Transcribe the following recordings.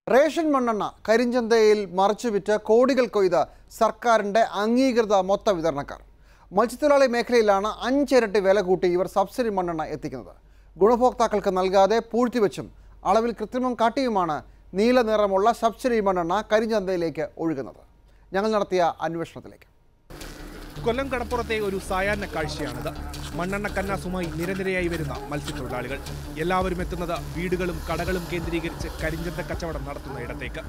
ration മണ്ണെണ്ണ കരിഞ്ചന്തയിൽ മറച്ചുവിറ്റ് കോടികൾ കൊയ്ത സർക്കാരിൻ്റെ അംഗീകൃത മൊത്ത വിതരണക്കാർ മത്സ്യത്തൊഴിലാളി മേഖലയിലാണ് അഞ്ചിരട്ടി വില കൂട്ടി ഇവർ സബ്സിഡി മണ്ണെണ്ണ എത്തിക്കുന്നത് ഗുണഭോക്താക്കൾക്ക് നൽകാതെ പൂഴ്ത്തിവെച്ചും അളവിൽ കൃത്രിമം കാട്ടിയുമാണ് നീല നിറമുള്ള സബ്സിഡി മണ്ണെണ്ണ കരിഞ്ചന്തയിലേക്ക് ഒഴുകുന്നത് ഞങ്ങൾ നടത്തിയ അന്വേഷണത്തിലേക്ക് കൊല്ലം കടപ്പുറത്തെ ഒരു സായാഹ്ന കാഴ്ചയാണിത് മണ്ണെണ്ണ കന്നാസുമായി നിരനിരയായി വരുന്ന മത്സ്യത്തൊഴിലാളികൾ എല്ലാവരും എത്തുന്നത് വീടുകളും കടകളും കേന്ദ്രീകരിച്ച് കരിഞ്ചന്ത കച്ചവടം നടത്തുന്ന ഇടത്തേക്ക്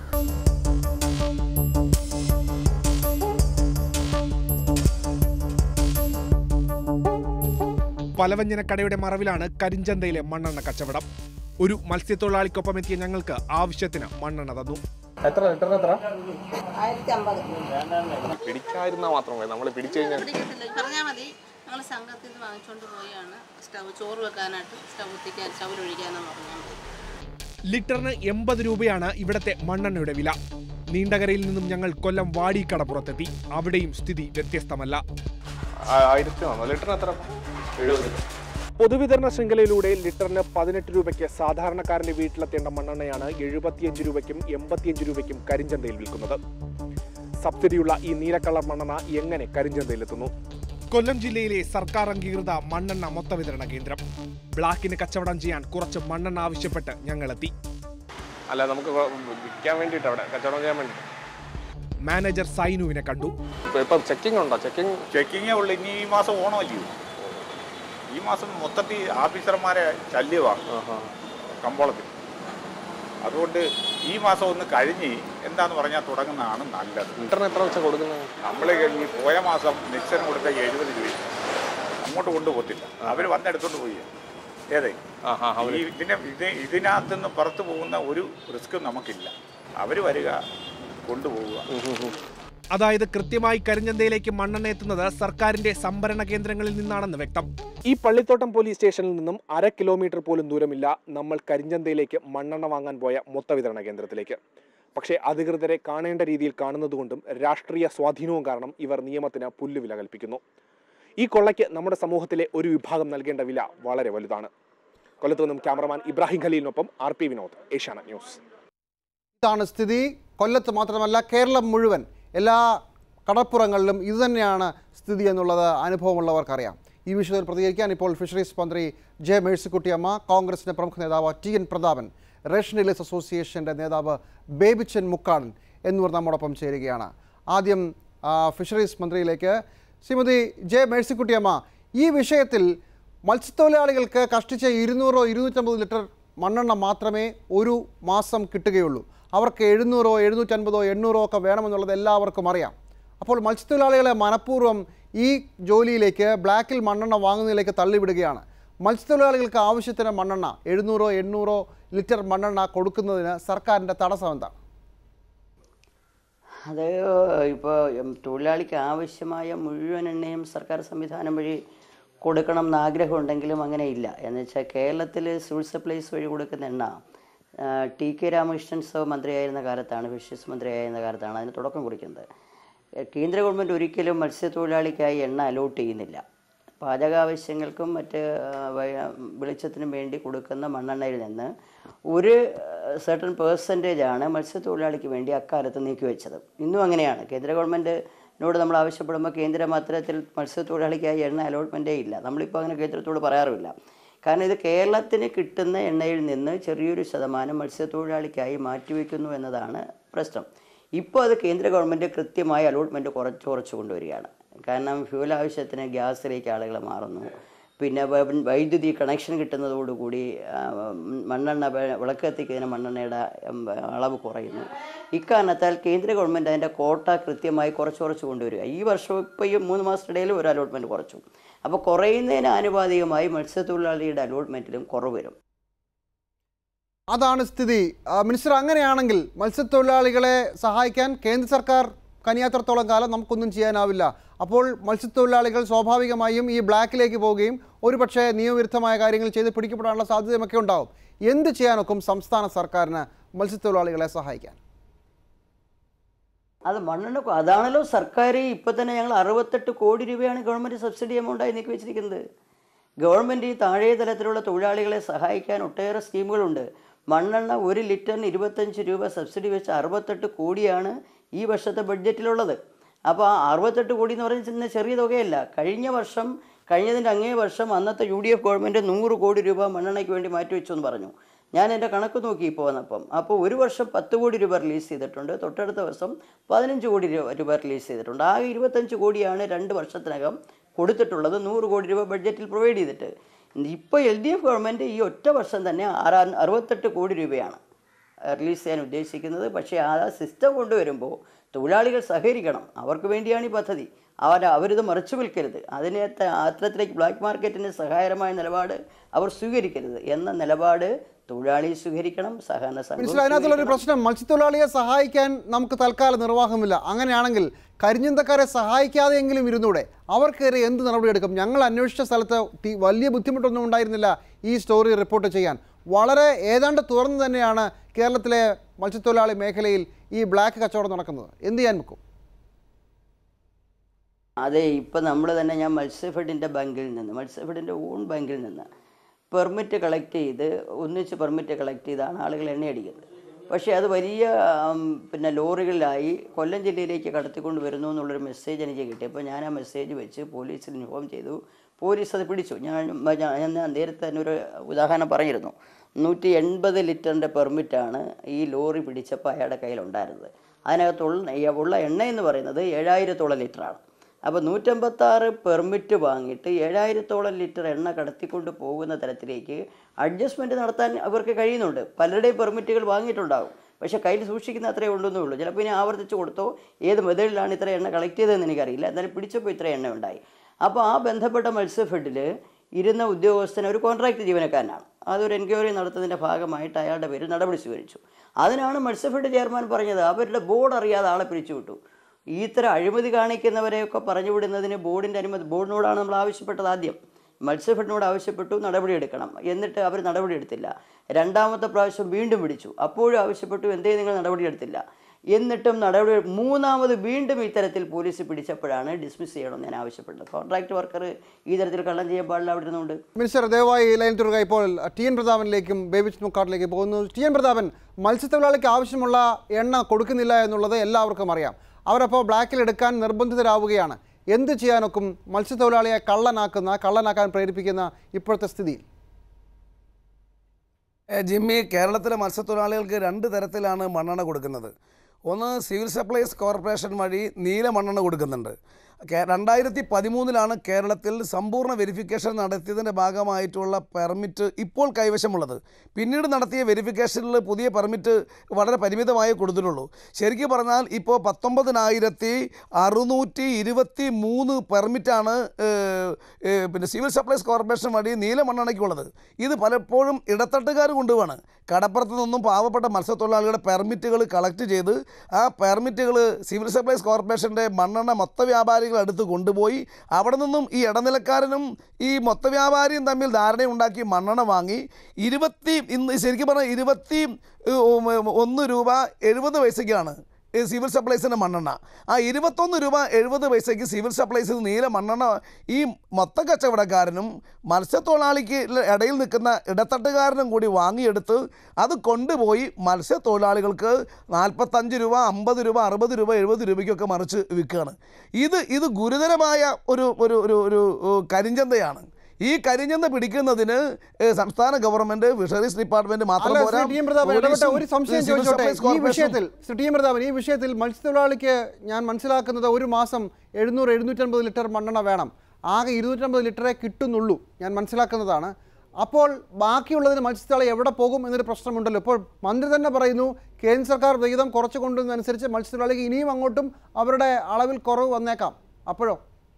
പലവ്യഞ്ജന കടയുടെ മറവിലാണ് കരിഞ്ചന്തയിലെ മണ്ണെണ്ണ കച്ചവടം ഒരു മത്സ്യത്തൊഴിലാളിക്കൊപ്പം എത്തിയ ഞങ്ങൾക്ക് ആവശ്യത്തിന് മണ്ണെണ്ണ തന്നു എത്ര ലിറ്ററിന് എത്ര ആയിരത്തി അമ്പത് പിടിക്കാതിരുന്നാ മാത്രം മതി നമ്മൾ പിടിച്ചു കഴിഞ്ഞാൽ പിടിക്കത്തില്ല പറഞ്ഞാൽ മതി ഞങ്ങൾ സംഘത്തിൽ നിന്ന് വാങ്ങിച്ചുകൊണ്ട് പോയാണ് സ്റ്റവ് ചോറ് വെക്കാനായിട്ട് സ്റ്റവ് എത്തിക്കാൻ സ്റ്റവിൽ ഒഴിക്കാനെന്ന് പറഞ്ഞാൽ മതി ലിറ്ററിന് എൺപത് രൂപയാണ് ഇവിടത്തെ മണ്ണെണ്ണയുടെ വില നീണ്ടകരയിൽ നിന്നും ഞങ്ങൾ കൊല്ലം വാടിക്കടപ്പുറത്തെത്തി അവിടെയും സ്ഥിതി വ്യത്യസ്തമല്ല ആയിരത്തി വന്നു ലിറ്ററിന് എത്ര എഴുപത് പൊതുവിതരണ ശൃംഖലയിലൂടെ ലിറ്ററിന് പതിനെട്ട് രൂപയ്ക്ക് സാധാരണക്കാരന്റെ വീട്ടിലെത്തേണ്ട മണ്ണെണ്ണയാണ് എഴുപത്തിയഞ്ച് രൂപയ്ക്കും എൺപത്തിയഞ്ച് രൂപയ്ക്കും കരിഞ്ചന്തയിൽ വിൽക്കുന്നത് സബ്സിഡിയുള്ള ഈ നീലക്കളർ മണ്ണെണ്ണ എങ്ങനെ കരിഞ്ചന്തയിലെത്തുന്നു കൊല്ലം ജില്ലയിലെ സർക്കാർ അംഗീകൃത മണ്ണെണ്ണ മൊത്ത വിതരണ കേന്ദ്രം ബ്ലാക്കിന് കച്ചവടം ചെയ്യാൻ കുറച്ച് മണ്ണെണ്ണ ആവശ്യപ്പെട്ട് ഞങ്ങളെത്തി അല്ല നമുക്ക് വ- വിൽക്കാൻ വേണ്ടിയിട്ട് അവിടെ കച്ചവടം ചെയ്യാൻ വേണ്ടി മാനേജർ സൈനുവിനെ കണ്ടു ഇപ്പൊ ഇപ്പൊ ചെക്കിംഗ് ഉണ്ടോ ചെക്കിംഗ് ചെക്കിങ്ങേ ഉള്ളു ഇനി ഈ മാസം ഓണമല്ലയോ ഈ മാസം മൊത്തത്തിൽ ഓഫീസർമാരെ ശല്യമാണ് കമ്പോളത്തിൽ അതുകൊണ്ട് ഈ മാസം ഒന്ന് കഴിഞ്ഞ് എന്താന്ന് പറഞ്ഞാൽ തുടങ്ങുന്നതാണ് നല്ലത് ലിറ്ററിന് എത്ര വെച്ചാൽ കൊടുക്കുന്നത് നമ്മൾ ഈ പോയ മാസം മിക്സറിന് കൊടുത്ത എഴുപത് രൂപ അങ്ങോട്ട് കൊണ്ടുപോകത്തില്ല അവർ വന്നെടുത്തോണ്ട് പോയി ഏതേ ആ ആ അവര് ഈ ഇതിനെ ഇത് ഇതിനകത്ത് നിന്ന് പുറത്തു പോകുന്ന ഒരു റിസ്ക്കും നമുക്കില്ല അവർ വരിക കൊണ്ടുപോവുക അതായത് കൃത്യമായി കരിഞ്ചന്തയിലേക്ക് മണ്ണെണ്ണ എത്തുന്നത് സർക്കാരിന്റെ സംഭരണ കേന്ദ്രങ്ങളിൽ നിന്നാണെന്ന് വ്യക്തം ഈ പള്ളിത്തോട്ടം പോലീസ് സ്റ്റേഷനിൽ നിന്നും അര കിലോമീറ്റർ പോലും ദൂരമില്ല നമ്മൾ കരിഞ്ചന്തയിലേക്ക് മണ്ണെണ്ണ വാങ്ങാൻ പോയ മൊത്ത വിതരണ കേന്ദ്രത്തിലേക്ക് പക്ഷേ അധികൃതരെ കാണേണ്ട രീതിയിൽ കാണുന്നതുകൊണ്ടും രാഷ്ട്രീയ സ്വാധീനവും കാരണം ഇവർ നിയമത്തിന് പുല്ലുവില കൽപ്പിക്കുന്നു ഈ കൊള്ളയ്ക്ക് നമ്മുടെ സമൂഹത്തിലെ ഒരു വിഭാഗം നൽകേണ്ട വില വളരെ വലുതാണ് കൊല്ലത്തു നിന്നും ക്യാമറമാൻ ഇബ്രാഹിം ഖലീലിനൊപ്പം R P Vinod Asianet news ഇതാണ് സ്ഥിതി കൊല്ലത്ത് മാത്രമല്ല കേരളം മുഴുവൻ എല്ലാ കടപ്പുറങ്ങളിലും ഇതുതന്നെയാണ് സ്ഥിതി എന്നുള്ളത് അനുഭവമുള്ളവർക്കറിയാം ഈ വിഷയത്തിൽ പ്രതികരിക്കാൻ ഇപ്പോൾ ഫിഷറീസ് മന്ത്രി ജെ മേഴ്സിക്കുട്ടിയമ്മ കോൺഗ്രസിൻ്റെ പ്രമുഖ നേതാവ് T N Prathapan ration dealers അസോസിയേഷൻ്റെ നേതാവ് ബേബിച്ചൻ മുക്കാടൻ എന്നിവർ നമ്മോടൊപ്പം ചേരുകയാണ് ആദ്യം ആ, ഫിഷറീസ് മന്ത്രിയിലേക്ക് ശ്രീമതി ജെ മേഴ്സിക്കുട്ടിയമ്മ ഈ വിഷയത്തിൽ മത്സ്യത്തൊഴിലാളികൾക്ക് കഷ്ടിച്ച് ഇരുന്നൂറോ ഇരുന്നൂറ്റമ്പത് ലിറ്റർ മണ്ണെണ്ണ മാത്രമേ ഒരു മാസം കിട്ടുകയുള്ളൂ അവർക്ക് എഴുന്നൂറോ എഴുന്നൂറ്റൻപതോ എണ്ണൂറോ ഒക്കെ വേണമെന്നുള്ളത് എല്ലാവർക്കും അറിയാം അപ്പോൾ മത്സ്യത്തൊഴിലാളികളെ മനഃപൂർവ്വം ഈ ജോലിയിലേക്ക് ബ്ലാക്കിൽ മണ്ണെണ്ണ വാങ്ങുന്നതിലേക്ക് തള്ളിവിടുകയാണ് മത്സ്യത്തൊഴിലാളികൾക്ക് ആവശ്യത്തിന് മണ്ണെണ്ണ എഴുന്നൂറോ എണ്ണൂറോ ലിറ്റർ മണ്ണെണ്ണ കൊടുക്കുന്നതിന് സർക്കാരിൻ്റെ തടസ്സം എന്താണ് അത് ഇപ്പോൾ തൊഴിലാളിക്ക് ആവശ്യമായ മുഴുവൻ എണ്ണയും സർക്കാർ സംവിധാനം വഴി കൊടുക്കണം എന്ന് ആഗ്രഹമുണ്ടെങ്കിലും അങ്ങനെ ഇല്ല എന്ന് വെച്ചാൽ കേരളത്തിൽ സിവിൽ സപ്ലൈസ് വഴി കൊടുക്കുന്ന എണ്ണ ആ, ടി കെ രാമകൃഷ്ണൻ സഹ മന്ത്രിയായിരുന്ന കാലത്താണ് ഫിഷറീസ് മന്ത്രിയായിരുന്ന കാലത്താണ് അതിന് തുടക്കം കുറിക്കുന്നത് എ, കേന്ദ്ര ഗവൺമെൻറ് ഒരിക്കലും മത്സ്യത്തൊഴിലാളിക്കായി എണ്ണ അലോട്ട് ചെയ്യുന്നില്ല പാചകാവശ്യങ്ങൾക്കും മറ്റ് ആ, വയ- വെളിച്ചത്തിനും വേണ്ടി കൊടുക്കുന്ന മണ്ണെണ്ണയിൽ നിന്ന് ഒരു സർട്ടൺ പേഴ്സൻറ്റേജ് ആണ് മത്സ്യത്തൊഴിലാളിക്ക് വേണ്ടി അക്കാലത്ത് നീക്കിവെച്ചത് ഇന്നും അങ്ങനെയാണ് കേന്ദ്ര ഗവൺമെൻറ്റിനോട് നമ്മൾ ആവശ്യപ്പെടുമ്പോൾ കേന്ദ്രം അത്തരത്തിൽ മത്സ്യത്തൊഴിലാളിക്കായി എണ്ണ അലോട്ട്മെൻറ്റേ ഇല്ല നമ്മളിപ്പോൾ അങ്ങനെ കേന്ദ്രത്തോട് പറയാറുമില്ല കാരണം ഇത് കേരളത്തിന് കിട്ടുന്ന എണ്ണയിൽ നിന്ന് ചെറിയൊരു ശതമാനം മത്സ്യത്തൊഴിലാളിക്കായി മാറ്റിവെക്കുന്നു എന്നതാണ് പ്രശ്നം ഇപ്പോൾ അത് കേന്ദ്ര ഗവൺമെൻറ് കൃത്യമായി അലോട്ട്മെൻറ്റ് കുറച്ച് കുറച്ച് കൊണ്ടുവരികയാണ് കാരണം ഫ്യൂൽ ആവശ്യത്തിന് ഗ്യാസിലേക്ക് ആളുകൾ മാറുന്നു പിന്നെ വ- വൈദ്യുതി കണക്ഷൻ കിട്ടുന്നതോടുകൂടി ആ, മണ്ണെണ്ണ വെ- വിളക്ക് കത്തിക്കുന്നതിന് മണ്ണെണ്ണയുടെ ഉം, അളവ് കുറയുന്നു ഇക്കാരണത്താൽ കേന്ദ്ര ഗവൺമെൻറ് അതിൻ്റെ കോട്ട കൃത്യമായി കുറച്ച് കുറച്ച് കൊണ്ടുവരിക ഈ വർഷം ഇപ്പോൾ ഈ മൂന്ന് മാസത്തിനിടയിൽ ഒരു അലോട്ട്മെൻറ്റ് കുറച്ചു അപ്പോൾ കുറയുന്നതിന് ആനുപാതികമായി മത്സ്യത്തൊഴിലാളിയുടെ അലോട്ട്മെൻറ്റിലും കുറവ് വരും അതാണ് സ്ഥിതി ആ, മിനിസ്റ്റർ അങ്ങനെയാണെങ്കിൽ മത്സ്യത്തൊഴിലാളികളെ സഹായിക്കാൻ കേന്ദ്ര സർക്കാർ കനിയാത്രത്തോളം കാലം നമുക്കൊന്നും ചെയ്യാനാവില്ല അപ്പോൾ മത്സ്യത്തൊഴിലാളികൾ സ്വാഭാവികമായും ഈ ബ്ലാക്കിലേക്ക് പോവുകയും ഒരുപക്ഷെ നിയമവിരുദ്ധമായ കാര്യങ്ങൾ ചെയ്ത് പിടിക്കപ്പെടാനുള്ള സാധ്യതയുമൊക്കെ ഉണ്ടാവും എന്ത് ചെയ്യാനൊക്കും സംസ്ഥാന സർക്കാരിന് മത്സ്യത്തൊഴിലാളികളെ സഹായിക്കാൻ അത് മണ്ണെണ്ണ കൊ- അതാണല്ലോ സർക്കാർ ഇപ്പം തന്നെ ഞങ്ങൾ അറുപത്തെട്ട് കോടി രൂപയാണ് ഗവൺമെൻറ് സബ്സിഡി എമൗണ്ടായി നീക്കി വെച്ചിരിക്കുന്നത് ഗവൺമെൻറ് ഈ താഴെ തലത്തിലുള്ള തൊഴിലാളികളെ സഹായിക്കാൻ ഒട്ടേറെ സ്കീമുകളുണ്ട് മണ്ണെണ്ണ ഒരു ലിറ്ററിന് ഇരുപത്തഞ്ച് രൂപ സബ്സിഡി വെച്ച് അറുപത്തെട്ട് കോടിയാണ് ഈ വർഷത്തെ ബഡ്ജറ്റിലുള്ളത് അപ്പോൾ ആ അറുപത്തെട്ട് കോടി എന്ന് പറയുന്നത് ചെറിയ തുകയല്ല കഴിഞ്ഞ വർഷം കഴിഞ്ഞതിൻ്റെ അങ്ങേ വർഷം അന്നത്തെ യു ഡി എഫ് ഗവൺമെൻറ് നൂറ് കോടി രൂപ മണ്ണെണ്ണയ്ക്ക് വേണ്ടി മാറ്റിവെച്ചു എന്ന് പറഞ്ഞു ഞാൻ എൻ്റെ കണക്ക് നോക്കി ഇപ്പോൾ വന്നപ്പം അപ്പോൾ ഒരു വർഷം പത്ത് കോടി രൂപ റിലീസ് ചെയ്തിട്ടുണ്ട് തൊട്ടടുത്ത വർഷം പതിനഞ്ച് കോടി രൂപ രൂപ റിലീസ് ചെയ്തിട്ടുണ്ട് ആകെ ഇരുപത്തഞ്ച് കോടിയാണ് രണ്ട് വർഷത്തിനകം കൊടുത്തിട്ടുള്ളത് നൂറ് കോടി രൂപ ബഡ്ജറ്റിൽ പ്രൊവൈഡ് ചെയ്തിട്ട് ഇപ്പോൾ എൽ ഡി എഫ് ഗവൺമെൻറ് ഈ ഒറ്റ വർഷം തന്നെ ആറാ അറുപത്തെട്ട് കോടി രൂപയാണ് റിലീസ് ചെയ്യാൻ ഉദ്ദേശിക്കുന്നത് പക്ഷേ ആ സിസ്റ്റം കൊണ്ടുവരുമ്പോൾ തൊഴിലാളികൾ സഹകരിക്കണം അവർക്ക് വേണ്ടിയാണ് ഈ പദ്ധതി അവർ അവരിത് മറിച്ചു വിൽക്കരുത് അതിനെ ത- അത്തരത്തിലേക്ക് ബ്ലാക്ക് മാർക്കറ്റിന് സഹായകരമായ നിലപാട് അവർ സ്വീകരിക്കരുത് എന്ന നിലപാട് തൊഴിലാളി സ്വീകരിക്കണം സഹകരണ സംഘം മിനിസ്റ്റർ അതിനകത്തുള്ളൊരു പ്രശ്നം മത്സ്യത്തൊഴിലാളിയെ സഹായിക്കാൻ നമുക്ക് തൽക്കാലം നിർവാഹമില്ല അങ്ങനെയാണെങ്കിൽ കരിഞ്ഞന്തക്കാരെ സഹായിക്കാതെയെങ്കിലും ഇരുന്നൂടെ അവർക്കെതിരെ എന്ത് നടപടിയെടുക്കും ഞങ്ങൾ അന്വേഷിച്ച സ്ഥലത്ത് ടി- വലിയ ബുദ്ധിമുട്ടൊന്നും ഉണ്ടായിരുന്നില്ല ഈ സ്റ്റോറി റിപ്പോർട്ട് ചെയ്യാൻ വളരെ ഏതാണ്ട് തുറന്നു തന്നെയാണ് കേരളത്തിലെ മത്സ്യത്തൊഴിലാളി മേഖലയിൽ ഈ ബ്ലാക്ക് കച്ചവടം നടക്കുന്നത് എന്ത് ചെയ്യാൻ വെക്കും അതെ ഇപ്പം നമ്മൾ തന്നെ ഞാൻ മത്സ്യഫെഡിൻ്റെ ബാങ്കിൽ നിന്ന് മത്സ്യഫെഡിൻ്റെ ഓൺ ബാങ്കിൽ നിന്ന് പെർമിറ്റ് കളക്ട് ചെയ്ത് ഒന്നിച്ച് പെർമിറ്റ് കളക്ട് ചെയ്താണ് ആളുകൾ എണ്ണയടിക്കുന്നത് പക്ഷേ അത് വലിയ ആം, പിന്നെ ലോറികളിലായി കൊല്ലം ജില്ലയിലേക്ക് കടത്തിക്കൊണ്ട് വരുന്നു എന്നുള്ളൊരു മെസ്സേജ് എനിക്ക് കിട്ടിയപ്പോൾ ഞാൻ ആ മെസ്സേജ് വെച്ച് പോലീസിന് ഇൻഫോം ചെയ്തു പോലീസ് അത് പിടിച്ചു ഞാൻ ഞാൻ ഞാൻ നേരത്തെ തന്നെ ഒരു ഉദാഹരണം പറഞ്ഞിരുന്നു നൂറ്റി എൺപത് ലിറ്ററിൻ്റെ പെർമിറ്റാണ് ഈ ലോറി പിടിച്ചപ്പോൾ അയാളുടെ കയ്യിലുണ്ടായിരുന്നത് അതിനകത്തുള്ള ഉള്ള എണ്ണ എന്ന് പറയുന്നത് ഏഴായിരത്തോളം ലിറ്ററാണ് അപ്പോൾ നൂറ്റമ്പത്താറ് പെർമിറ്റ് വാങ്ങിയിട്ട് ഏഴായിരത്തോളം ലിറ്റർ എണ്ണ കടത്തിക്കൊണ്ട് പോകുന്ന തരത്തിലേക്ക് അഡ്ജസ്റ്റ്മെൻറ്റ് നടത്താൻ അവർക്ക് കഴിയുന്നുണ്ട് പലരുടെയും പെർമിറ്റുകൾ വാങ്ങിയിട്ടുണ്ടാകും പക്ഷേ കയ്യിൽ സൂക്ഷിക്കുന്ന അത്രേ ഉണ്ടെന്നേ ഉള്ളൂ ചിലപ്പോൾ ഇനി ആവർത്തിച്ച് കൊടുത്തോ ഏത് മെതഡിലാണ് ഇത്ര എണ്ണ കളക്ട് ചെയ്തതെന്ന് എനിക്കറിയില്ല എന്നാലും പിടിച്ചപ്പോൾ ഇത്ര എണ്ണ ഉണ്ടായി അപ്പോൾ ആ ബന്ധപ്പെട്ട മത്സ്യഫെഡിൽ ഇരുന്ന ഉദ്യോഗസ്ഥൻ ഒരു കോൺട്രാക്ട് ജീവനക്കാരനാണ് അതൊരു എൻക്വയറി നടത്തുന്നതിൻ്റെ ഭാഗമായിട്ട് അയാളുടെ പേരിൽ നടപടി സ്വീകരിച്ചു അതിനാണ് മത്സ്യഫെഡ് ചെയർമാൻ പറഞ്ഞത് അവരുടെ ബോർഡ് അറിയാതെ ആളെ പിരിച്ചുവിട്ടു ഈ ഇത്തരം അഴിമതി കാണിക്കുന്നവരെയൊക്കെ പറഞ്ഞു വിടുന്നതിന് ബോർഡിൻ്റെ അനുമതി ബോർഡിനോടാണ് നമ്മൾ ആവശ്യപ്പെട്ടത് ആദ്യം മത്സ്യഫെഡിനോട് ആവശ്യപ്പെട്ടു നടപടിയെടുക്കണം എന്നിട്ട് അവർ നടപടിയെടുത്തില്ല രണ്ടാമത്തെ പ്രാവശ്യം വീണ്ടും പിടിച്ചു അപ്പോഴും ആവശ്യപ്പെട്ടു എന്തേ നിങ്ങൾ നടപടിയെടുത്തില്ല എന്നിട്ടും നടപടി മൂന്നാമത് വീണ്ടും ഇത്തരത്തിൽ പോലീസ് പിടിച്ചപ്പോഴാണ് ഡിസ്മിസ് ചെയ്യണമെന്ന് ഞാൻ ആവശ്യപ്പെട്ടത് കോൺട്രാക്ട് വർക്കർ ഈ തരത്തിൽ കള്ളം ചെയ്യാൻ പാടില്ല അവിടെ ഇരുന്നുകൊണ്ട് മിനിസ്റ്റർ ദയവായി ഈ ലൈൻ തുറക ഇപ്പോൾ ടി എൻ പ്രതാപനിലേക്കും ബേബിച്ച് മുക്കാട്ടിലേക്ക് പോകുന്നു ടി എൻ പ്രതാപൻ മത്സ്യത്തൊഴിലാളിക്ക് ആവശ്യമുള്ള എണ്ണ കൊടുക്കുന്നില്ല എന്നുള്ളത് എല്ലാവർക്കും അറിയാം അവരപ്പോൾ ബ്ലാക്കിൽ എടുക്കാൻ നിർബന്ധിതരാവുകയാണ് എന്ത് ചെയ്യാനൊക്കും മത്സ്യത്തൊഴിലാളിയെ കള്ളനാക്കുന്ന കള്ളനാക്കാൻ പ്രേരിപ്പിക്കുന്ന ഇപ്പോഴത്തെ സ്ഥിതിയിൽ ഏ, ജിമ്മി കേരളത്തിലെ മത്സ്യത്തൊഴിലാളികൾക്ക് രണ്ട് തരത്തിലാണ് മണ്ണെണ്ണ കൊടുക്കുന്നത് ഒന്ന് സിവിൽ സപ്ലൈസ് കോർപ്പറേഷൻ വഴി നീല മണ്ണെണ്ണ കൊടുക്കുന്നുണ്ട് കേ- രണ്ടായിരത്തി പതിമൂന്നിലാണ് കേരളത്തിൽ സമ്പൂർണ്ണ വെരിഫിക്കേഷൻ നടത്തിയതിൻ്റെ ഭാഗമായിട്ടുള്ള പെർമിറ്റ് ഇപ്പോൾ കൈവശമുള്ളത് പിന്നീട് നടത്തിയ വെരിഫിക്കേഷനിൽ പുതിയ പെർമിറ്റ് വളരെ പരിമിതമായേ കൊടുത്തിട്ടുള്ളൂ ശരിക്കും പറഞ്ഞാൽ ഇപ്പോൾ പത്തൊമ്പതിനായിരത്തി അറുന്നൂറ്റി ഇരുപത്തി മൂന്ന് പെർമിറ്റാണ് ഏഹ്, ഏഹ്, പിന്നെ സിവിൽ സപ്ലൈസ് കോർപ്പറേഷൻ വഴി നീല മണ്ണെണ്ണയ്ക്കുള്ളത് ഇത് പലപ്പോഴും ഇടത്തട്ടുകാർ കൊണ്ടുപോവാണ് കടപ്പുറത്ത് നിന്നും പാവപ്പെട്ട മത്സ്യത്തൊഴിലാളികളുടെ പെർമിറ്റുകൾ കളക്ട് ചെയ്ത് ആ പെർമിറ്റുകൾ സിവിൽ സപ്ലൈസ് കോർപ്പറേഷൻ്റെ മണ്ണെണ്ണ മൊത്ത വ്യാപാരികൾ അടുത്ത് കൊണ്ടുപോയി അവിടെ നിന്നും ഈ ഇടനിലക്കാരനും ഈ മൊത്ത വ്യാപാരിയും തമ്മിൽ ധാരണയുണ്ടാക്കി മണ്ണെണ്ണ വാങ്ങി ഇരുപത്തി ഇന്ന് ശരിക്കും പറഞ്ഞാൽ ഇരുപത്തി ഏഹ്, ഉം, ഒന്ന് രൂപ എഴുപത് പൈസയ്ക്കാണ് ഈ സിവിൽ സപ്ലൈസിൻ്റെ മണ്ണെണ്ണ ആ ഇരുപത്തൊന്ന് രൂപ എഴുപത് പൈസയ്ക്ക് സിവിൽ സപ്ലൈസിൽ നീല മണ്ണെണ്ണ ഈ മൊത്ത കച്ചവടക്കാരനും മത്സ്യത്തൊഴിലാളിക്ക് ഇടയിൽ നിൽക്കുന്ന ഇടത്തട്ടുകാരനും കൂടി വാങ്ങിയെടുത്ത് അത് കൊണ്ടുപോയി മത്സ്യത്തൊഴിലാളികൾക്ക് നാൽപ്പത്തഞ്ച് രൂപ അമ്പത് രൂപ അറുപത് രൂപ എഴുപത് രൂപയ്ക്കൊക്കെ മറിച്ച് വിൽക്കുകയാണ് ഇത് ഇത് ഗുരുതരമായ ഒരു ഒരു ഒരു ഒരു ഏഹ്, കരിഞ്ചന്തയാണ് ഈ കരിഞ്ചന്ത പിടിക്കുന്നതിന് ഏഹ്, സംസ്ഥാന ഗവൺമെന്റ് ഫിഷറീസ് ഡിപ്പാർട്ട്മെന്റ് മാത്രം അല്ല പോരാ ശ്രീ ടി എം പ്രതാപൻ ഇടപെട്ട ഒരു പോലീസും, സംശയം സിവിൽ ചോദിച്ചോട്ടെ സപ്ലൈസ് ഈ കോർപ്പറേഷനും വിഷയത്തിൽ ശ്രീ ടി എം പ്രതാപൻ ഈ വിഷയത്തിൽ മത്സ്യത്തൊഴിലാളിക്ക് ഞാൻ മനസ്സിലാക്കുന്നത് ഒരു മാസം എഴുന്നൂറ് എഴുന്നൂറ്റമ്പത് ലിറ്റർ മണ്ണെണ്ണ വേണം ആകെ ഇരുന്നൂറ്റമ്പത് ലിറ്ററേ കിട്ടുന്നുള്ളൂ ഞാൻ മനസ്സിലാക്കുന്നതാണ് അപ്പോൾ ബാക്കിയുള്ളതിന് മത്സ്യത്തൊഴിലാളി എവിടെ പോകും എന്നൊരു പ്രശ്നമുണ്ടല്ലോ ഇപ്പോൾ മന്ത്രി തന്നെ പറയുന്നു കേന്ദ്ര സർക്കാർ വിഹിതം കുറച്ച് കൊണ്ടുവന്നതനുസരിച്ച് മത്സ്യത്തൊഴിലാളിക്ക് ഇനിയും അങ്ങോട്ടും അവരുടെ അളവിൽ കുറവ് വന്നേക്കാം അപ്പോഴോ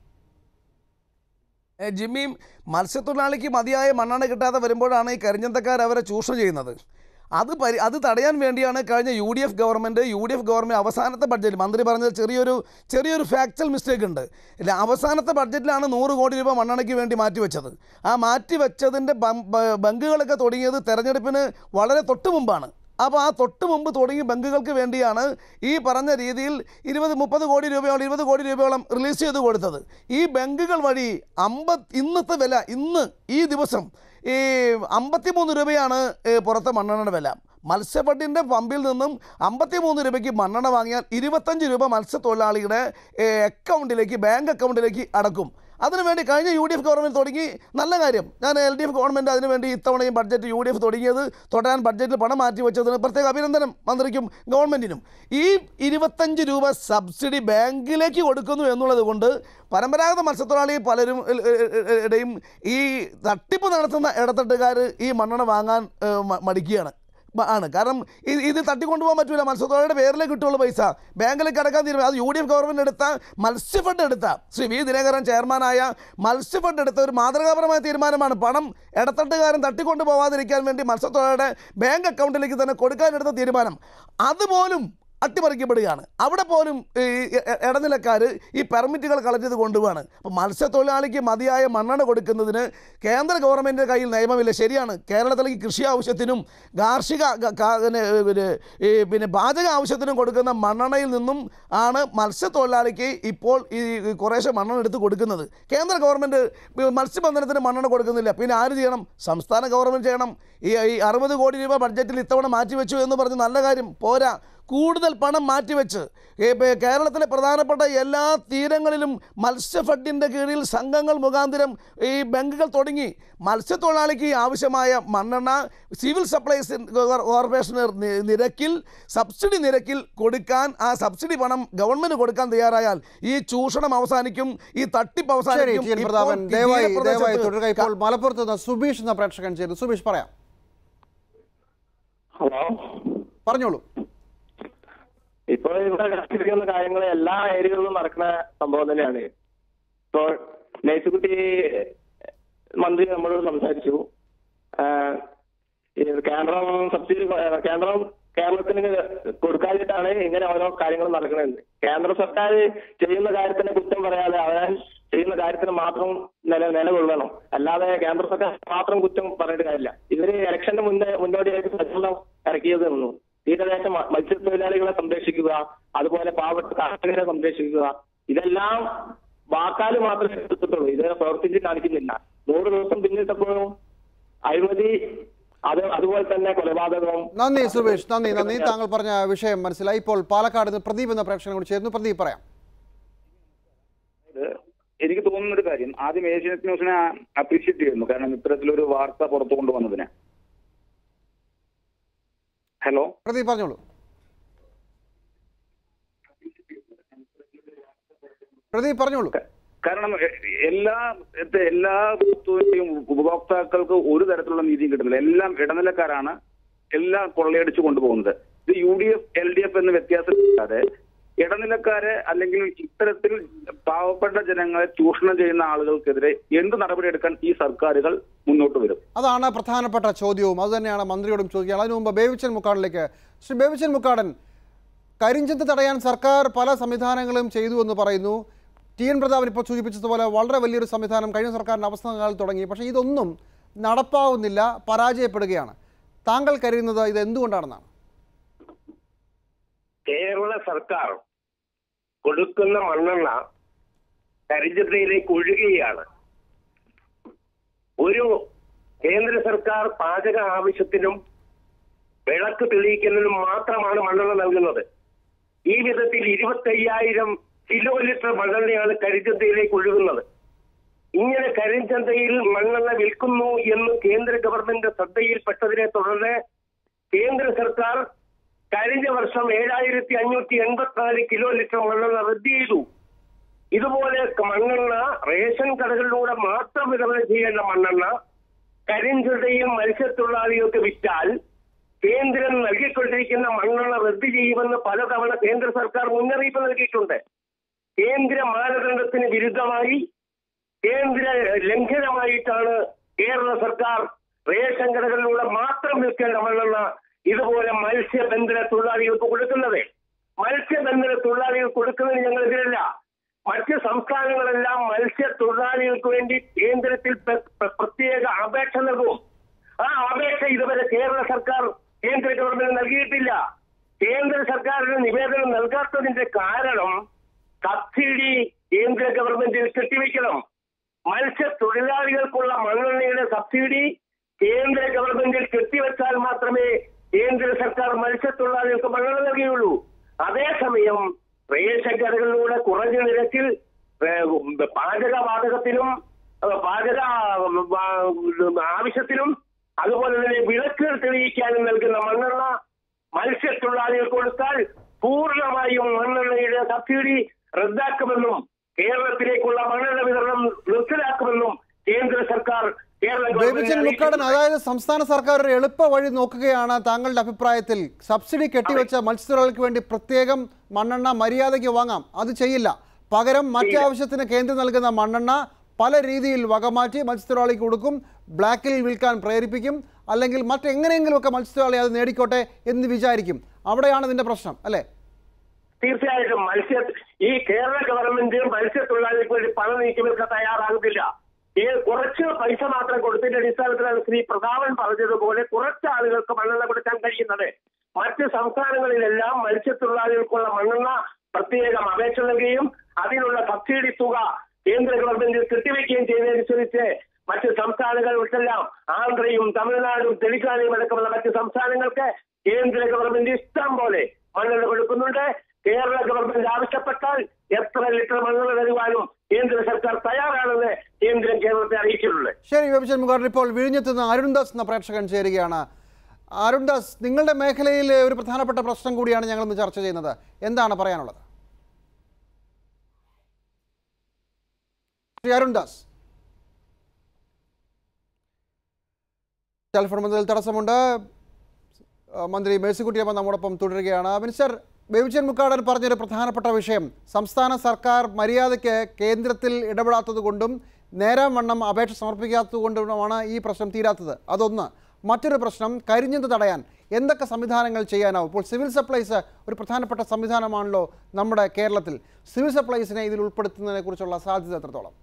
ഏ, ജിമ്മിയും മത്സ്യത്തൊഴിലാളിക്ക് മതിയായ മണ്ണെണ്ണ കിട്ടാതെ വരുമ്പോഴാണ് ഈ കരിഞ്ചന്തക്കാർ അവരെ ചൂഷണം ചെയ്യുന്നത് അത് പരി അത് തടയാൻ വേണ്ടിയാണ് കഴിഞ്ഞ U D F government U D F government അവസാനത്തെ ബഡ്ജറ്റ് മന്ത്രി പറഞ്ഞത് ചെറിയൊരു ചെറിയൊരു ഫാക്ച്വൽ മിസ്റ്റേക്ക് ഉണ്ട് ഇല്ല, അവസാനത്തെ ബഡ്ജറ്റിലാണ് നൂറ് കോടി രൂപ മണ്ണെണ്ണയ്ക്ക് വേണ്ടി മാറ്റിവെച്ചത് ആ മാറ്റിവെച്ചതിൻ്റെ ബം- ബ- ബങ്കുകളൊക്കെ തുടങ്ങിയത് തെരഞ്ഞെടുപ്പിന് വളരെ തൊട്ട് മുമ്പാണ് അപ്പോൾ ആ തൊട്ട് മുമ്പ് തുടങ്ങിയ ബാങ്കുകൾക്ക് വേണ്ടിയാണ് ഈ പറഞ്ഞ രീതിയിൽ ഇരുപത് മുപ്പത് കോടി രൂപയോളം ഇരുപത് കോടി രൂപയോളം റിലീസ് ചെയ്ത് കൊടുത്തത് ഈ ബാങ്കുകൾ വഴി അമ്പത് ഇന്നത്തെ വില ഇന്ന് ഈ ദിവസം ഈ അമ്പത്തിമൂന്ന് രൂപയാണ് ഏ, പുറത്തെ മണ്ണെണ്ണയുടെ വില മത്സ്യഫണ്ടിൻ്റെ പമ്പിൽ നിന്നും അമ്പത്തിമൂന്ന് രൂപയ്ക്ക് മണ്ണെണ്ണ വാങ്ങിയാൽ ഇരുപത്തഞ്ച് രൂപ മത്സ്യത്തൊഴിലാളിയുടെ ഏ, അക്കൗണ്ടിലേക്ക് ബാങ്ക് അക്കൗണ്ടിലേക്ക് അടക്കും അതിനുവേണ്ടി കഴിഞ്ഞ യു ഡി എഫ് ഗവൺമെൻറ് തുടങ്ങി നല്ല കാര്യം ഞാൻ എൽ ഡി എഫ് ഗവൺമെൻറ് അതിനുവേണ്ടി ഇത്തവണയും ബഡ്ജറ്റ് യു ഡി എഫ് തുടങ്ങിയത് തുടരാൻ ബഡ്ജറ്റിൽ പണം മാറ്റി വെച്ചതിന് പ്രത്യേക അഭിനന്ദനം മന്ത്രിക്കും ഗവൺമെൻറ്റിനും ഈ ഇരുപത്തഞ്ച് രൂപ സബ്സിഡി ബാങ്കിലേക്ക് കൊടുക്കുന്നു എന്നുള്ളത് കൊണ്ട് പരമ്പരാഗത മത്സ്യത്തൊഴിലാളി പലരും ഇ- ഇ- ഇ- ഇടയും ഈ തട്ടിപ്പ് നടത്തുന്ന ഇടത്തട്ടുകാർ ഈ മണ്ണെണ്ണ വാങ്ങാൻ ഏ, മ- മടിക്കുകയാണ് മ- ആണ് കാരണം ഇത് ഇത് തട്ടിക്കൊണ്ടുപോകാൻ പറ്റൂല മത്സ്യത്തൊഴിലാളിയുടെ പേരിലേ കിട്ടുള്ളൂ പൈസ ബാങ്കിലേക്ക് അടക്കാൻ തീരുമാനം അത് യു ഡി എഫ് ഗവൺമെൻറ് എടുത്ത മത്സ്യഫണ്ട് എടുത്ത ശ്രീ വി ദിനകരൻ ചെയർമാനായ മത്സ്യഫണ്ട് എടുത്ത ഒരു മാതൃകാപരമായ തീരുമാനമാണ് പണം ഇടത്തട്ടുകാരൻ തട്ടിക്കൊണ്ടു പോകാതിരിക്കാൻ വേണ്ടി മത്സ്യത്തൊഴിലാളിയുടെ ബാങ്ക് അക്കൗണ്ടിലേക്ക് തന്നെ കൊടുക്കാനെടുത്ത തീരുമാനം അതുപോലും അട്ടിമറിക്കപ്പെടുകയാണ് അവിടെ പോലും ഈ ഇ- ഇടനിലക്കാർ ഈ പെർമിറ്റുകൾ കളക്ട് ചെയ്ത് കൊണ്ടുപോവാണ് അപ്പോൾ മത്സ്യത്തൊഴിലാളിക്ക് മതിയായ മണ്ണെണ്ണ കൊടുക്കുന്നതിന് കേന്ദ്ര ഗവൺമെൻറ്റിൻ്റെ കയ്യിൽ നിയമമില്ല ശരിയാണ് കേരളത്തിലേക്ക് കൃഷി ആവശ്യത്തിനും കാർഷിക ഗ- കാ- പിന്നെ, പിന്നെ, ഈ പിന്നെ പാചക ആവശ്യത്തിനും കൊടുക്കുന്ന മണ്ണെണ്ണയിൽ നിന്നും ആണ് മത്സ്യത്തൊഴിലാളിക്ക് ഇപ്പോൾ ഈ ഈ കുറേശ്ശെ മണ്ണെണ്ണ എടുത്ത് കൊടുക്കുന്നത് കേന്ദ്ര ഗവൺമെൻറ് മത്സ്യബന്ധനത്തിന് മണ്ണെണ്ണ കൊടുക്കുന്നില്ല പിന്നെ ആര് ചെയ്യണം സംസ്ഥാന ഗവൺമെൻറ് ചെയ്യണം ഈ ഈ അറുപത് കോടി രൂപ ബഡ്ജറ്റിൽ ഇത്തവണ മാറ്റിവെച്ചു എന്ന് പറഞ്ഞ് നല്ല കാര്യം പോരാ കൂടുതൽ പണം മാറ്റിവെച്ച് ഈ പ- കേരളത്തിലെ പ്രധാനപ്പെട്ട എല്ലാ തീരങ്ങളിലും മത്സ്യഫണ്ടിൻ്റെ കീഴിൽ സംഘങ്ങൾ മുഖാന്തരം ഈ ബാങ്കുകൾ തുടങ്ങി മത്സ്യത്തൊഴിലാളിക്ക് ആവശ്യമായ മണ്ണെണ്ണ സിവിൽ സപ്ലൈസ് കോർപ്പറേഷന് നി- നിരക്കിൽ സബ്സിഡി നിരക്കിൽ കൊടുക്കാൻ ആ സബ്സിഡി പണം ഗവൺമെൻറ് കൊടുക്കാൻ തയ്യാറായാൽ ഈ ചൂഷണം അവസാനിക്കും ഈ തട്ടിപ്പ് ശരി അവസാനിക്കും ടി എൻ ഇപ്പോൾ പ്രതാപൻ ദയവായി തീരപ്രദേശത്ത് ദയവായി തുടരുക ഇപ്പോൾ മലപ്പുറത്ത് നിന്ന് സുബീഷ് എന്ന പ്രേക്ഷകൻ ചേരുന്നു സുബീഷ് പറയാം ഹലോ പറഞ്ഞോളൂ ഇപ്പോൾ ഇവിടെ നടത്തിയിരിക്കുന്ന കാര്യങ്ങൾ എല്ലാ ഏരിയകളിലും നടക്കുന്ന സംഭവം തന്നെയാണ് ഇപ്പോൾ ലേസുകുട്ടി മന്ത്രി നമ്മളോട് സംസാരിച്ചു ആഹ് ഈ കേന്ദ്രം സബ്സിഡി കേന്ദ്രം കേരളത്തിന് കൊടുക്കാതിട്ടാണ് ഇങ്ങനെ ഓരോ കാര്യങ്ങൾ നടക്കുന്നത് കേന്ദ്ര സർക്കാർ ചെയ്യുന്ന കാര്യത്തിന് കുറ്റം പറയാതെ അവൻ ചെയ്യുന്ന കാര്യത്തിന് മാത്രം നില നിലകൊള്ളണം അല്ലാതെ കേന്ദ്ര സർക്കാർ മാത്രം കുറ്റം പറഞ്ഞിട്ട് കാര്യമില്ല ഇവര് ഇലക്ഷന്റെ മുന്നേ മുന്നോടിയായിട്ട് പ്രചരണം ഇറക്കിയത് തന്നു തീരദേശ മ- മത്സ്യത്തൊഴിലാളികളെ സംരക്ഷിക്കുക അതുപോലെ പാവപ്പെട്ട കർഷകരെ സംരക്ഷിക്കുക ഇതെല്ലാം വാക്കാല് മാത്രമേ എടുത്തിട്ടുള്ളൂ ഇത് പ്രവർത്തിച്ച് കാണിക്കുന്നില്ല നൂറ് ദിവസം പിന്നിട്ടപ്പോഴും അഴിമതി അത് അതുപോലെ തന്നെ കൊലപാതകവും നന്ദി സുബീഷ് നന്ദി നന്ദി താങ്കൾ പറഞ്ഞ വിഷയം മനസ്സിലായി ഇപ്പോൾ പാലക്കാട് നിന്ന് പ്രദീപ് എന്ന പ്രേക്ഷകൻ കൂടി ചേരുന്നു പ്രദീപ് പറയാം ഇത് എനിക്ക് തോന്നുന്ന ഒരു കാര്യം ആദ്യം ഏഷ്യനെറ്റ് ന്യൂസിനെ അപ്രീഷിയേറ്റ് ചെയ്യുന്നു കാരണം ഇത്തരത്തിലൊരു വാർത്ത പുറത്തു കൊണ്ടുവന്നതിന് ഹലോ പ്രദീപ് പറഞ്ഞോളൂ പ്രദീപ് പറഞ്ഞോളൂ കാരണം എ- എല്ലാ ഇത് എല്ലാ വസ്തുവിന്റെയും ഉപഭോക്താക്കൾക്ക് ഒരു തരത്തിലുള്ള നീതിയും കിട്ടുന്നില്ല എല്ലാം ഇടനിലക്കാരാണ് എല്ലാം കൊള്ളയടിച്ചു കൊണ്ടുപോകുന്നത് ഇത് U D F L D F എന്ന് വ്യത്യാസമില്ലാതെ ഇടനിലക്കാരെ അല്ലെങ്കിൽ ഇത്തരത്തിൽ പാവപ്പെട്ട ജനങ്ങളെ ചൂഷണം ചെയ്യുന്ന ആളുകൾക്കെതിരെ എന്ത് നടപടിയെടുക്കാൻ ഈ സർക്കാരുകൾ മുന്നോട്ട് വരും അതാണ് പ്രധാനപ്പെട്ട ചോദ്യവും അതുതന്നെയാണ് മന്ത്രിയോടും ചോദിക്കുക അതിനു മുമ്പ് ബേബിച്ചൻ മുക്കാടിലേക്ക് ശ്രീ ബേബിച്ചൻ മുക്കാടൻ കരിഞ്ചന്ത് തടയാൻ സർക്കാർ പല സംവിധാനങ്ങളും ചെയ്തു എന്ന് പറയുന്നു ടി എൻ പ്രതാപൻ ഇപ്പോൾ സൂചിപ്പിച്ചതുപോലെ വളരെ വലിയൊരു സംവിധാനം കഴിഞ്ഞ സർക്കാരിൻ്റെ അവസ്ഥകൾ തുടങ്ങി പക്ഷേ ഇതൊന്നും നടപ്പാവുന്നില്ല പരാജയപ്പെടുകയാണ് താങ്കൾ കരുതുന്നത് ഇത് എന്തുകൊണ്ടാണെന്നാണ് കേരള സർക്കാർ കൊടുക്കുന്ന മണ്ണെണ്ണ കരിഞ്ചന്തയിലേക്ക് ഒഴുകുകയാണ് ഒരു കേന്ദ്ര സർക്കാർ പാചക ആവശ്യത്തിനും വിളക്ക് തെളിയിക്കുന്നതിനും മാത്രമാണ് മണ്ണെണ്ണ നൽകുന്നത് ഈ വിധത്തിൽ ഇരുപത്തയ്യായിരം കിലോ ലിറ്റർ മണ്ണെണ്ണയാണ് കരിഞ്ചന്തയിലേക്ക് ഒഴുകുന്നത് ഇങ്ങനെ കരിഞ്ചന്തയിൽ മണ്ണെണ്ണ വിൽക്കുന്നു എന്ന് കേന്ദ്ര ഗവൺമെന്റ് ശ്രദ്ധയിൽപ്പെട്ടതിനെ തുടർന്ന് കേന്ദ്ര സർക്കാർ കഴിഞ്ഞ വർഷം ഏഴായിരത്തി അഞ്ഞൂറ്റി എൺപത്തിനാല് കിലോ ലിറ്റർ മണ്ണെണ്ണ റദ്ദ് ചെയ്തു ഇതുപോലെ മണ്ണെണ്ണ റേഷൻ കടകളിലൂടെ മാത്രം വിതരണം ചെയ്യേണ്ട മണ്ണെണ്ണ കരിഞ്ചന്തയിൽ മത്സ്യത്തൊഴിലാളികൾക്ക് വിറ്റാൽ കേന്ദ്രം നൽകിക്കൊണ്ടിരിക്കുന്ന മണ്ണെണ്ണ റദ്ദ് ചെയ്യുമെന്ന് പലതവണ കേന്ദ്ര സർക്കാർ മുന്നറിയിപ്പ് നൽകിയിട്ടുണ്ട് കേന്ദ്ര മാനദണ്ഡത്തിന് വിരുദ്ധമായി കേന്ദ്ര ലംഘനമായിട്ടാണ് കേരള സർക്കാർ റേഷൻ കടകളിലൂടെ മാത്രം വിൽക്കേണ്ട മണ്ണെണ്ണ ഇതുപോലെ മത്സ്യബന്ധന തൊഴിലാളികൾക്ക് കൊടുക്കുന്നത് മത്സ്യബന്ധന തൊഴിലാളികൾക്ക് കൊടുക്കുന്നതിന് ഞങ്ങൾ എതിരല്ല മറ്റ് സംസ്ഥാനങ്ങളെല്ലാം മത്സ്യത്തൊഴിലാളികൾക്ക് വേണ്ടി കേന്ദ്രത്തിൽ പ്ര- പ്ര- പ്രത്യേക അപേക്ഷ നൽകും ആ അപേക്ഷ ഇതുവരെ കേരള സർക്കാർ കേന്ദ്ര ഗവൺമെന്റ് നൽകിയിട്ടില്ല കേന്ദ്ര സർക്കാരിന് നിവേദനം നൽകാത്തതിന്റെ കാരണം സബ്സിഡി കേന്ദ്ര ഗവൺമെന്റിൽ കെട്ടിവെക്കണം മത്സ്യത്തൊഴിലാളികൾക്കുള്ള മണ്ണെണ്ണയുടെ സബ്സിഡി കേന്ദ്ര ഗവൺമെന്റിൽ കെട്ടിവെച്ചാൽ മാത്രമേ കേന്ദ്ര സർക്കാർ മത്സ്യത്തൊഴിലാളികൾക്ക് മണ്ണെണ്ണ നൽകുകയുള്ളൂ അതേസമയം റേഷൻ കടകളിലൂടെ കുറഞ്ഞ നിരക്കിൽ ഏഹ്, പാചകവാതകത്തിനും ഏഹ്, പാചക ആ, ആവശ്യത്തിനും അതുപോലെ തന്നെ വിളക്കുകൾ തെളിയിക്കാനും നൽകുന്ന മണ്ണെണ്ണ മത്സ്യത്തൊഴിലാളികൾക്ക് കൊടുത്താൽ പൂർണ്ണമായും മണ്ണെണ്ണയുടെ സബ്സിഡി റദ്ദാക്കുമെന്നും കേരളത്തിലേക്കുള്ള മണ്ണെണ്ണ വിതരണം നിർത്തലാക്കുമെന്നും കേന്ദ്ര സർക്കാർ കേരള ബേബിച്ചൻ ഗവൺമെന്റ് മുക്കാടൻ അതായത് സംസ്ഥാന സർക്കാർ ഒരു എളുപ്പ വഴി നോക്കുകയാണ് താങ്കളുടെ അഭിപ്രായത്തിൽ സബ്സിഡി കെട്ടിവെച്ച മത്സ്യത്തൊഴിലാളികൾക്ക് വേണ്ടി പ്രത്യേകം മണ്ണെണ്ണ മര്യാദയ്ക്ക് വാങ്ങാം അത് ചെയ്യില്ല പകരം മറ്റാവശ്യത്തിന് കേന്ദ്രം നൽകുന്ന മണ്ണെണ്ണ പല രീതിയിൽ വകമാറ്റി മത്സ്യത്തൊഴിലാളിക്ക് കൊടുക്കും ബ്ലാക്കിൽ വിൽക്കാൻ പ്രേരിപ്പിക്കും അല്ലെങ്കിൽ മറ്റെങ്ങനെയെങ്കിലുമൊക്കെ മത്സ്യത്തൊഴിലാളി അത് നേടിക്കോട്ടെ എന്ന് വിചാരിക്കും അവിടെയാണ് ഇതിന്റെ പ്രശ്നം അല്ലേ തീർച്ചയായിട്ടും മത്സ്യ ഈ കേരള ഗവൺമെന്റ് മത്സ്യത്തൊഴിലാളികൾക്ക് വേണ്ടി പണം നീക്കിവെക്കാൻ തയ്യാറാകുന്നില്ല ഈ കുറച്ച് പൈസ മാത്രം കൊടുത്തതിന്റെ അടിസ്ഥാനത്തിലാണ് ശ്രീ പ്രതാപൻ പറഞ്ഞതുപോലെ കുറച്ച് ആളുകൾക്ക് മണ്ണെണ്ണ കൊടുക്കാൻ കഴിയുന്നത് മറ്റ് സംസ്ഥാനങ്ങളിലെല്ലാം മത്സ്യത്തൊഴിലാളികൾക്കുള്ള മണ്ണെണ്ണ പ്രത്യേകം അപേക്ഷ നൽകുകയും അതിനുള്ള സബ്സിഡി തുക കേന്ദ്ര ഗവൺമെന്റിൽ കെട്ടിവെക്കുകയും ചെയ്തതനുസരിച്ച് മറ്റ് സംസ്ഥാനങ്ങൾക്കെല്ലാം ആന്ധ്രയും തമിഴ്നാടും തെലുങ്കാനയും അടക്കമുള്ള മറ്റ് സംസ്ഥാനങ്ങൾക്ക് കേന്ദ്ര ഗവൺമെന്റ് ഇഷ്ടം പോലെ മണ്ണെണ്ണ കൊടുക്കുന്നുണ്ട് കേരള ഗവൺമെന്റ് ആവശ്യപ്പെട്ടാൽ എത്ര ലിറ്റർ മണ്ണെണ്ണ നൽകുവാനും കേന്ദ്ര സർക്കാർ തയ്യാറാണെന്ന് കേന്ദ്രം കേരളത്തെ അറിയിച്ചിട്ടുള്ളത് ശരി ബേബിച്ചൻ മുഖാടൻ ഇപ്പോൾ വിഴിഞ്ഞത്ത് നിന്ന് അരുൺദാസ് എന്ന പ്രേക്ഷകൻ ചേരുകയാണ് അരുൺദാസ് നിങ്ങളുടെ മേഖലയിൽ ഒരു പ്രധാനപ്പെട്ട പ്രശ്നം കൂടിയാണ് ഞങ്ങൾ ഇന്ന് ചർച്ച ചെയ്യുന്നത് എന്താണ് പറയാനുള്ളത് ശ്രീ അരുൺദാസ് ടെലിഫോൺ ബന്ധത്തിൽ തടസ്സമുണ്ട് ആ, മന്ത്രി മേഴ്സിക്കുട്ടിയമ്മ നമ്മോടൊപ്പം തുടരുകയാണ് മിനിസ്റ്റർ ബേബിച്ചൻ മുക്കാടൻ പറഞ്ഞൊരു പ്രധാനപ്പെട്ട വിഷയം സംസ്ഥാന സർക്കാർ മര്യാദയ്ക്ക് കേന്ദ്രത്തിൽ ഇടപെടാത്തത് കൊണ്ടും നേരാം വണ്ണം അപേക്ഷ സമർപ്പിക്കാത്തത് കൊണ്ടുമാണ് ഈ പ്രശ്നം തീരാത്തത് അതൊന്ന് മറ്റൊരു പ്രശ്നം കരിഞ്ഞത് തടയാൻ എന്തൊക്കെ സംവിധാനങ്ങൾ ചെയ്യാനാവും ഇപ്പോൾ സിവിൽ സപ്ലൈസ് ഒരു പ്രധാനപ്പെട്ട സംവിധാനമാണല്ലോ നമ്മുടെ കേരളത്തിൽ സിവിൽ സപ്ലൈസിനെ ഇതിൽ ഉൾപ്പെടുത്തുന്നതിനെ കുറിച്ചുള്ള സാധ്യത എത്രത്തോളം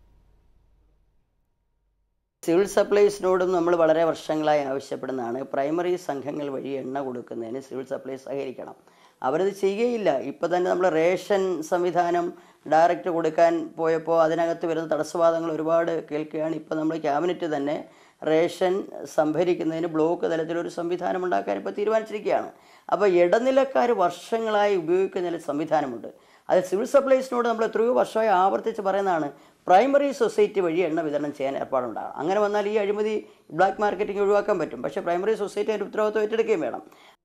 സിവിൽ സപ്ലൈസിനോടും നമ്മൾ വളരെ വർഷങ്ങളായി ആവശ്യപ്പെടുന്നതാണ് പ്രൈമറി സംഘങ്ങൾ വഴി എണ്ണ കൊടുക്കുന്നതിന് സിവിൽ സപ്ലൈസ് സഹകരിക്കണം അവരത് ചെയ്യുകയില്ല ഇപ്പോൾ തന്നെ നമ്മൾ റേഷൻ സംവിധാനം ഡയറക്റ്റ് കൊടുക്കാൻ പോയപ്പോൾ അതിനകത്ത് വരുന്ന തടസ്സവാദങ്ങൾ ഒരുപാട് കേൾക്കുകയാണ് ഇപ്പോൾ നമ്മൾ ക്യാബിനറ്റ് തന്നെ റേഷൻ സംഭരിക്കുന്നതിന് ബ്ലോക്ക് തലത്തിലൊരു സംവിധാനം ഉണ്ടാക്കാൻ ഇപ്പോൾ തീരുമാനിച്ചിരിക്കുകയാണ് അപ്പോൾ ഇടനിലക്കാർ വർഷങ്ങളായി ഉപയോഗിക്കുന്ന ഒരു സംവിധാനമുണ്ട് അത് സിവിൽ സപ്ലൈസിനോട് നമ്മൾ എത്രയോ വർഷമായി ആവർത്തിച്ച് പറയുന്നതാണ് പ്രൈമറി സൊസൈറ്റി വഴി എണ്ണ വിതരണം ചെയ്യാൻ ഏർപ്പാടുണ്ടാകണം അങ്ങനെ വന്നാൽ ഈ അഴിമതി ബ്ലാക്ക് മാർക്കറ്റിംഗ് ഒഴിവാക്കാൻ പറ്റും പക്ഷേ പ്രൈമറി സൊസൈറ്റി അതിൻ്റെ ഉത്തരവാദിത്വം ഏറ്റെടുക്കുകയും വേണം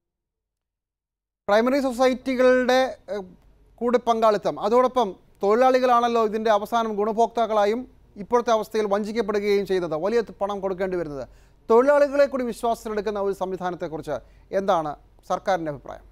പ്രൈമറി സൊസൈറ്റികളുടെ ഏഹ്, കൂടെ പങ്കാളിത്തം അതോടൊപ്പം തൊഴിലാളികളാണല്ലോ ഇതിൻ്റെ അവസാനം ഗുണഭോക്താക്കളായും ഇപ്പോഴത്തെ അവസ്ഥയിൽ വഞ്ചിക്കപ്പെടുകയും ചെയ്യുന്നത് വലിയ പണം കൊടുക്കേണ്ടി വരുന്നത് തൊഴിലാളികളെ കൂടി വിശ്വാസത്തിലെടുക്കുന്ന ഒരു സംവിധാനത്തെക്കുറിച്ച് എന്താണ് സർക്കാരിൻ്റെ അഭിപ്രായം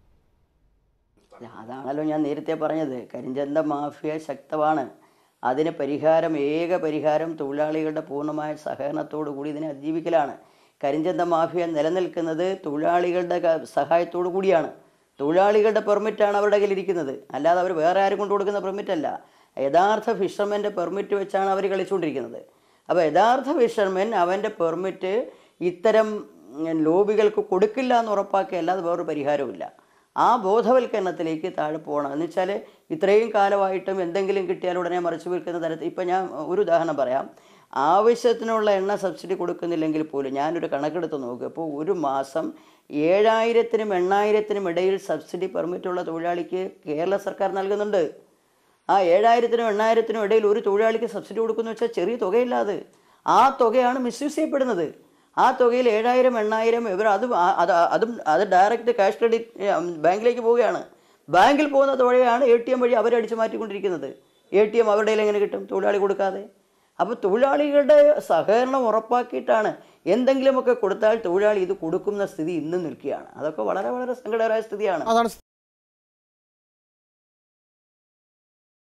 അല്ല, അതാണല്ലോ ഞാൻ നേരത്തെ പറഞ്ഞത് കരിഞ്ചന്ത മാഫിയ ശക്തമാണ് അതിന് പരിഹാരം ഏക പരിഹാരം തൊഴിലാളികളുടെ പൂർണ്ണമായ സഹകരണത്തോടു കൂടി ഇതിനെ അതിജീവിക്കലാണ് കരിഞ്ചന്ത മാഫിയ നിലനിൽക്കുന്നത് തൊഴിലാളികളുടെ ക- സഹായത്തോടു കൂടിയാണ് തൊഴിലാളികളുടെ പെർമിറ്റാണ് അവരുടെ കയ്യിലിരിക്കുന്നത് അല്ലാതെ അവർ വേറെ ആരും കൊണ്ട് കൊടുക്കുന്ന പെർമിറ്റ് അല്ല യഥാർത്ഥ ഫിഷർമെൻ്റെ പെർമിറ്റ് വെച്ചാണ് അവർ കളിച്ചുകൊണ്ടിരിക്കുന്നത് അപ്പോൾ യഥാർത്ഥ ഫിഷർമെൻ അവൻ്റെ പെർമിറ്റ് ഇത്തരം ഉം, ലോബികൾക്ക് കൊടുക്കില്ല എന്ന് ഉറപ്പാക്കി അല്ലാതെ വേറൊരു പരിഹാരവുമില്ല ആ ബോധവൽക്കരണത്തിലേക്ക് താഴെ പോകണം എന്ന് വെച്ചാൽ ഇത്രയും കാലമായിട്ടും എന്തെങ്കിലും കിട്ടിയാൽ ഉടനെ മറിച്ച് വിൽക്കുന്ന തരത്തിൽ ഇപ്പം ഞാൻ ഒരു ഉദാഹരണം പറയാം ആവശ്യത്തിനുള്ള എണ്ണ സബ്സിഡി കൊടുക്കുന്നില്ലെങ്കിൽ പോലും ഞാനൊരു കണക്കെടുത്ത് നോക്കുക ഇപ്പോൾ ഒരു മാസം ഏഴായിരത്തിനും എണ്ണായിരത്തിനും ഇടയിൽ സബ്സിഡി പെർമിറ്റുള്ള തൊഴിലാളിക്ക് കേരള സർക്കാർ നൽകുന്നുണ്ട് ആ ഏഴായിരത്തിനും എണ്ണായിരത്തിനും ഇടയിൽ ഒരു തൊഴിലാളിക്ക് സബ്സിഡി കൊടുക്കുന്നു വെച്ചാൽ ചെറിയ തുകയില്ല അത് ആ തുകയാണ് മിസ്യൂസ് ചെയ്യപ്പെടുന്നത് ആ തുകയിൽ ഏഴായിരം എണ്ണായിരം ഇവർ അത് ആ- അത് അതും അത് ഡയറക്റ്റ് ക്യാഷ് ക്രെഡിറ്റ് ബാങ്കിലേക്ക് പോവുകയാണ് ബാങ്കിൽ പോകുന്ന തുകയാണ് എ ടി എം വഴി അവരടിച്ചു മാറ്റിക്കൊണ്ടിരിക്കുന്നത് എ ടി എം അവരുടെ കയ്യിൽ എങ്ങനെ കിട്ടും തൊഴിലാളി കൊടുക്കാതെ അപ്പോൾ തൊഴിലാളികളുടെ സഹകരണം ഉറപ്പാക്കിയിട്ടാണ് എന്തെങ്കിലുമൊക്കെ കൊടുത്താൽ തൊഴിലാളി ഇത് കൊടുക്കുന്ന സ്ഥിതി ഇന്നും നിൽക്കുകയാണ് അതൊക്കെ വളരെ വളരെ സങ്കടകരമായ സ്ഥിതിയാണ് അതാണ്